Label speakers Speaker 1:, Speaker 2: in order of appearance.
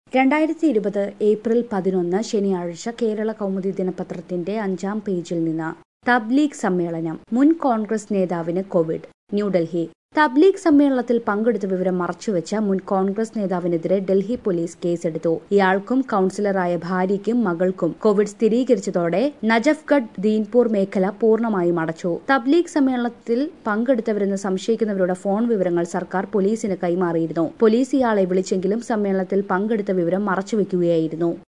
Speaker 1: രണ്ടായിരത്തി ഇരുപത് ഏപ്രിൽ പതിനൊന്ന് ശനിയാഴ്ച കേരള കൗമുദി ദിനപത്രത്തിന്റെ അഞ്ചാം പേജിൽ നിന്ന് തബ്ലീഗ് സമ്മേളനം മുൻ കോൺഗ്രസ് നേതാവിന് കോവിഡ് ന്യൂഡൽഹി തബ്ലീഗ് സമ്മേളനത്തിൽ പങ്കെടുത്ത വിവരം മറച്ചുവെച്ച മുൻ കോൺഗ്രസ് നേതാവിനെതിരെ ഡൽഹി പോലീസ് കേസെടുത്തു ഇയാൾക്കും കൌൺസിലറായ ഭാര്യയ്ക്കും മകൾക്കും കോവിഡ് സ്ഥിരീകരിച്ചതോടെ നജഫ്ഗഡ് ദീൻപൂർ മേഖല പൂർണ്ണമായും അടച്ചു തബ്ലീഗ് സമ്മേളനത്തിൽ പങ്കെടുത്തവരെന്ന് സംശയിക്കുന്നവരുടെ ഫോൺ വിവരങ്ങൾ സർക്കാർ പോലീസിന് കൈമാറിയിരുന്നു പോലീസ് ഇയാളെ വിളിച്ചെങ്കിലും സമ്മേളനത്തിൽ പങ്കെടുത്ത വിവരം മറച്ചുവെക്കുകയായിരുന്നു